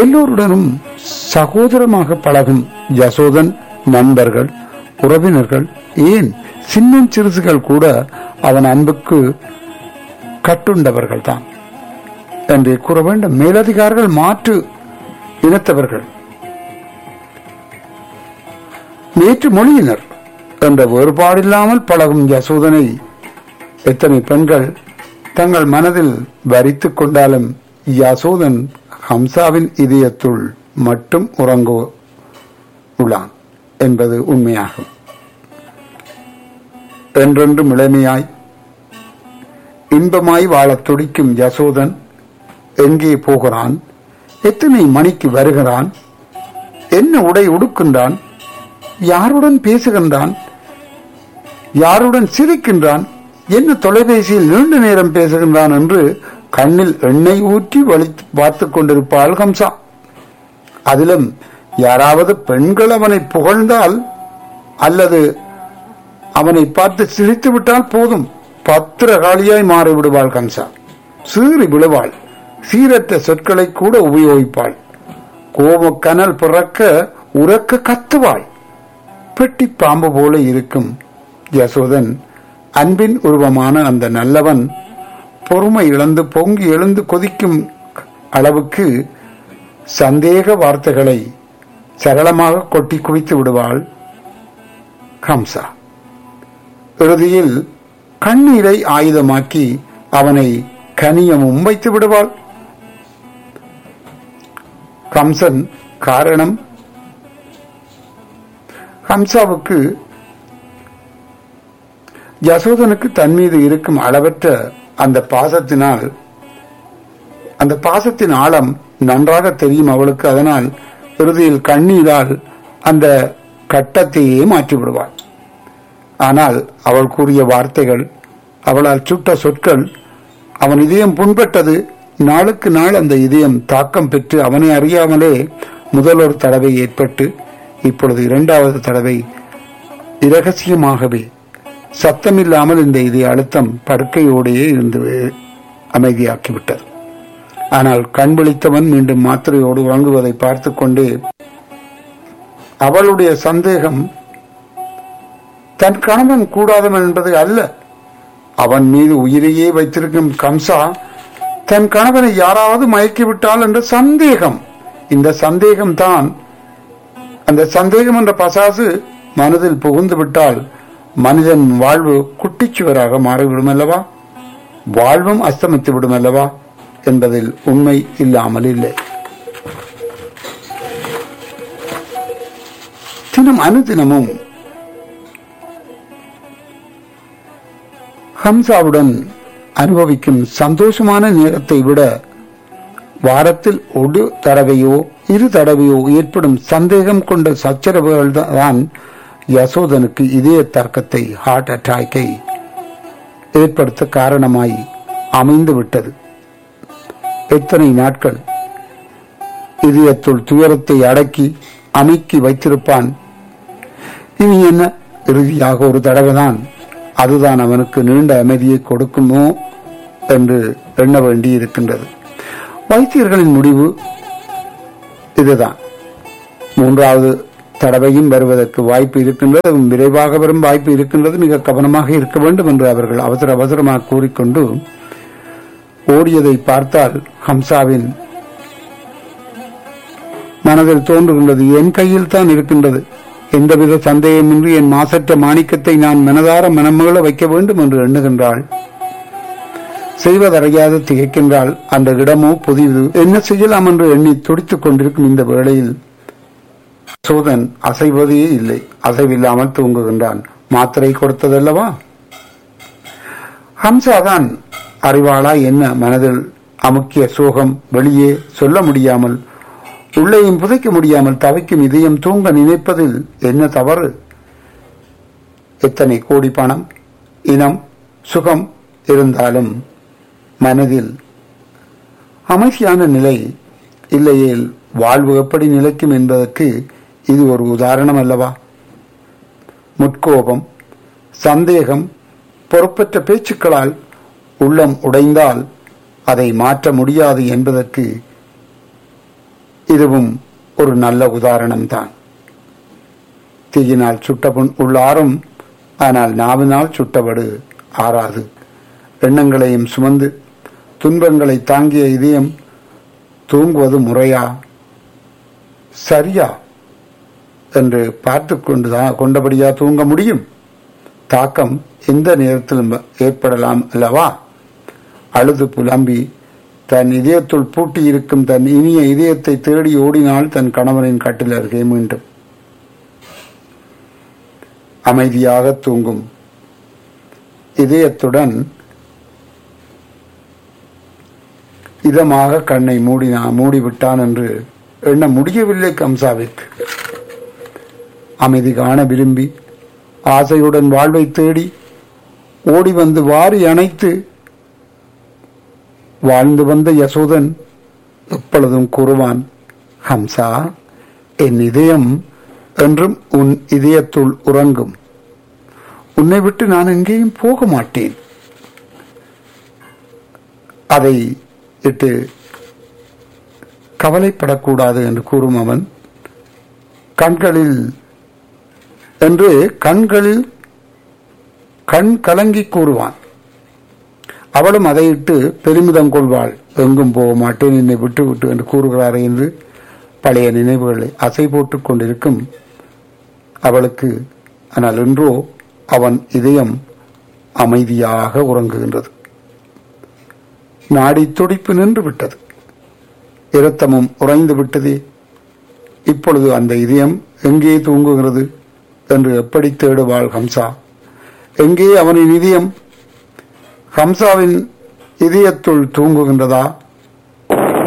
எல்லோருடனும் சகோதரமாக பழகும் யசோதன் நண்பர்கள் உறவினர்கள் ஏன் சின்னம் சிறுசுகள் கூட அவன் அன்புக்கு கட்டுண்டவர்கள் தான் என்றே கூற வேண்டும் மேலதிகாரிகள் மாற்று இனத்தவர்கள் வேற்று மொழியினர் என்ற வேறுபாடில்லாமல் பழகும் யசோதனை எத்தனை பெண்கள் தங்கள் மனதில் வரித்துக் கொண்டாலும் யசோதன் ஹம்சாவின் இதயத்துள் மட்டும் உறங்கு உள்ளான் என்பது உண்மையாகும் என்றென்றும் இளமையாய் இன்பமாய் வாழத் துடிக்கும் யசோதன் எங்கே போகிறான் எத்தனை மணிக்கு வருகிறான் என்ன உடை உடுக்கின்றான் யாருடன் பேசுகின்றான் யாருடன் சிரிக்கின்றான் என்ன தொலைபேசியில் நீண்ட நேரம் பேசுகின்றான் என்று கண்ணில் எண்ணெய் ஊற்றி வலி பார்த்துக் கொண்டிருப்பாள் கம்சா அதிலும் யாராவது பெண்கள் அவனை புகழ்ந்தால் அல்லது அவனை பார்த்து சிரித்து விட்டால் போதும் பத்திரகாளியாய் மாறிவிடுவாள் கம்சா சீறி விழுவாள் சீரற்ற சொற்களை கூட உபயோகிப்பாள் கோபக்கனல் பிறக்க உறக்க கத்துவாள் பெட்டி பாம்பு போல இருக்கும் யசோதன் அன்பின் உருவமான அந்த நல்லவன் பொறுமை இழந்து பொங்கி எழுந்து கொதிக்கும் அளவுக்கு சந்தேக வார்த்தைகளை சரளமாக கொட்டி குவித்து விடுவாள் ஹம்சா இறுதியில் கண்ணீரை ஆயுதமாக்கி அவனை கனியமும் வைத்து விடுவாள் கம்சன் காரணம் ஹம்சாவுக்கு யசோதனுக்கு தன் மீது இருக்கும் அளவற்ற அந்த பாசத்தினால் அந்த பாசத்தின் ஆழம் நன்றாக தெரியும் அவளுக்கு அதனால் இறுதியில் கண்ணீரால் அந்த கட்டத்தையே மாற்றி விடுவாள் ஆனால் அவள் கூறிய வார்த்தைகள் அவளால் சுட்ட சொற்கள் அவன் இதயம் புண்பட்டது நாளுக்கு நாள் அந்த இதயம் தாக்கம் பெற்று அவனை அறியாமலே முதலொரு தடவை ஏற்பட்டு இப்பொழுது இரண்டாவது தடவை இரகசியமாகவே சத்தமில்லாமல் இந்த இதய அழுத்தம் படுக்கையோடையே இருந்து அமைதியாக்கிவிட்டது ஆனால் கண் விழித்தவன் மீண்டும் மாத்திரையோடு உறங்குவதை பார்த்துக் கொண்டே அவளுடைய சந்தேகம் தன் கணவன் கூடாதவன் என்பது அல்ல அவன் மீது உயிரையே வைத்திருக்கும் கம்சா தன் கணவனை யாராவது மயக்கிவிட்டால் என்ற சந்தேகம் இந்த சந்தேகம் தான் அந்த சந்தேகம் என்ற பசாசு மனதில் புகுந்து விட்டால் மனிதன் வாழ்வு குட்டிச்சுவராக மாறிவிடும் அல்லவா வாழ்வும் அஸ்தமித்து விடும் அல்லவா என்பதில் உண்மை இல்லாமல் இல்லை தினம் அனுதினமும் ஹம்சாவுடன் அனுபவிக்கும் சந்தோஷமான நேரத்தை விட வாரத்தில் ஒரு தடவையோ இரு தடவையோ ஏற்படும் சந்தேகம் கொண்ட சச்சரவுகள் தான் யசோதனுக்கு இதய தர்க்கத்தை ஹார்ட் அட்டாக்கை ஏற்படுத்த காரணமாய் அமைந்து விட்டது எத்தனை நாட்கள் இதயத்துள் துயரத்தை அடக்கி அமைக்கி வைத்திருப்பான் இனி என்ன இறுதியாக ஒரு தடவைதான் அதுதான் அவனுக்கு நீண்ட அமைதியை கொடுக்குமோ என்று எண்ண வேண்டி இருக்கின்றது வைத்தியர்களின் முடிவு இதுதான் மூன்றாவது தடவையும் வருவதற்கு வாய்ப்பு இருக்கின்றது அதுவும் விரைவாக வரும் வாய்ப்பு இருக்கின்றது மிக கவனமாக இருக்க வேண்டும் என்று அவர்கள் அவசர அவசரமாக கூறிக்கொண்டு ஓடியதை பார்த்தால் ஹம்சாவின் மனதில் தோன்றுகின்றது என் கையில் தான் இருக்கின்றது எந்தவித சந்தேகமின்றி என் மாசற்ற மாணிக்கத்தை நான் மனதார மனமகள வைக்க வேண்டும் என்று எண்ணுகின்றாள் செய்வதறியாது திகைக்கின்றாள் அந்த இடமோ புதிது என்ன செய்யலாம் என்று எண்ணி துடித்துக் கொண்டிருக்கும் இந்த வேளையில் சோதன் அசைவதே இல்லை அசைவில்லாமல் தூங்குகின்றான் மாத்திரை கொடுத்ததல்லவா ஹம்சாதான் அறிவாளா என்ன மனதில் அமுக்கிய சோகம் வெளியே சொல்ல முடியாமல் உள்ளேயும் புதைக்க முடியாமல் தவிக்கும் இதயம் தூங்க நினைப்பதில் என்ன தவறு எத்தனை கோடி பணம் இனம் சுகம் இருந்தாலும் மனதில் அமைதியான நிலை இல்லையேல் வாழ்வு எப்படி நிலைக்கும் என்பதற்கு இது ஒரு உதாரணம் அல்லவா முட்கோபம் சந்தேகம் பொறுப்பற்ற பேச்சுக்களால் உள்ளம் உடைந்தால் அதை மாற்ற முடியாது என்பதற்கு இதுவும் ஒரு நல்ல உதாரணம்தான் தீயினால் சுட்ட புண் உள்ளாரும் ஆனால் நாவினால் சுட்டபடு ஆறாது எண்ணங்களையும் சுமந்து துன்பங்களை தாங்கிய இதயம் தூங்குவது முறையா சரியா என்று பார்த்து கொண்டுதான் கொண்டபடியா தூங்க முடியும் தாக்கம் எந்த நேரத்திலும் ஏற்படலாம் அல்லவா அழுது புலம்பி தன் இதயத்துள் பூட்டி இருக்கும் தன் இனிய இதயத்தை தேடி ஓடினால் தன் கணவனின் கட்டில் அருகே மீண்டும் அமைதியாக தூங்கும் இதயத்துடன் இதமாக கண்ணை மூடினா மூடிவிட்டான் என்று எண்ண முடியவில்லை கம்சாவிற்கு அமைதி காண விரும்பி ஆசையுடன் வாழ்வை தேடி ஓடி வந்து வாரி அணைத்து வாழ்ந்து வந்த யசோதன் எப்பொழுதும் கூறுவான் ஹம்சா என் இதயம் என்றும் உன் இதயத்துள் உறங்கும் உன்னை விட்டு நான் எங்கேயும் போக மாட்டேன் அதை இட்டு கவலைப்படக்கூடாது என்று கூறும் அவன் கண்களில் என்று கண்களில் கண் கலங்கி கூறுவான் அவளும் அதை இட்டு பெருமிதம் கொள்வாள் எங்கும் போக மாட்டேன் என்னை விட்டு விட்டு என்று கூறுகிறாரே என்று பழைய நினைவுகளை அசை போட்டுக் கொண்டிருக்கும் அவளுக்கு ஆனால் என்றோ அவன் இதயம் அமைதியாக உறங்குகின்றது நாடி துடிப்பு நின்று விட்டது இரத்தமும் உறைந்து விட்டதே இப்பொழுது அந்த இதயம் எங்கே தூங்குகிறது என்று எப்படி தேடுவாள் ஹம்சா எங்கே அவனின் இதயம் ஹம்சாவின் இதயத்துள் தூங்குகின்றதா